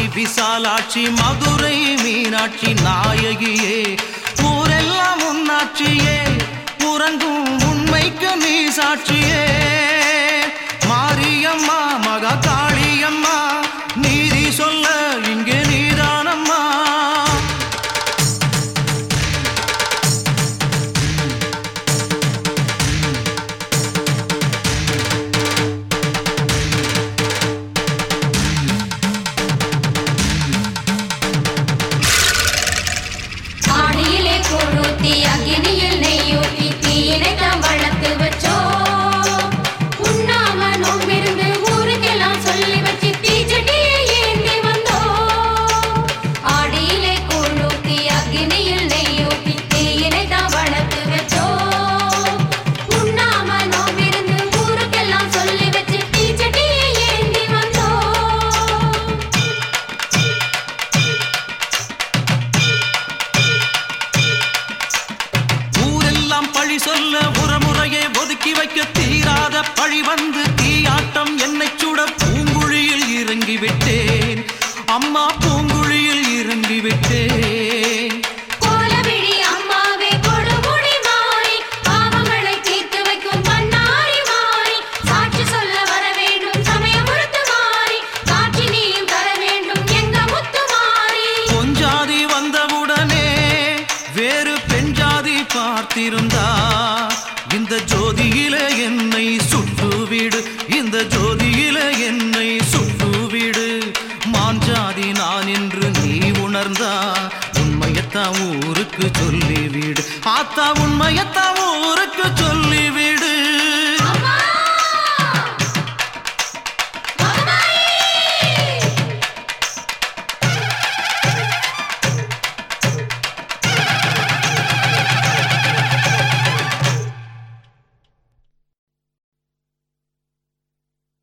விசாலாட்சி மதுரை மீனாட்சி நாயகியே ஊரெல்லாம் உன்னாட்சியே உறங்கும் உண்மைக்கு நீ சாட்சியே மாரியம்மா மகா காளியம்மா நீதி சொல்ல இங்கே நீதானம்மா ஆடியிலே கொழுத்தி அக்கினியில் நெய்யூட்டி தீயினை தாம் வளர்த்து வச்சோம் உண்ணாம நோம்பிருந்து ஊருக்கெல்லாம் சொல்லி வச்சு தீச்சட்டியை ஏந்தி வந்தோம் ஆடியிலே கொழுத்தி அக்கினியில் நெய்யூட்டி தீயினை தாம் வளர்த்து வச்சோம் உண்ணாம நோம்பிருந்து ஊருக்கெல்லாம் சொல்லி வச்சு தீச்சட்டியை ஏந்தி வந்தோம் ஊரெல்லாம் பழி சொல்ல உரமுறையை ஒதுக்கி வைக்க தீராத பழி வந்து தீயாட்டம் என்னை சுட பூங்குழியில் இறங்கி விட்டேன் அம்மா பூங்குழியில் இறங்கி விட்டேன் கோலவிழி அம்மாவே கொடுமுடி மாறி பாவங்களை தீர்த்து வைக்கும் பண்ணாரி மாறி சாட்சி சொல்ல வர வேண்டும் சமயபுரத்து மாறி காட்சி நீயும் தர வேண்டும் எங்க முத்து மாறி பொஞ்சாதி வந்தவுடனே வேறு பெண் ஜாதி பார்த்திருந்தா இந்த ஜோதியில என்னை சுட்டுவிடு இந்த ஜோதியில என்னை சுட்டுவிடு மாஞ்சாதி நான் என்று நீ உணர்ந்தா உண்மையத்தான் ஊருக்கு சொல்லிவிடு ஆத்தா உண்மையத்தான் ஊருக்கு சொல்லிவிடு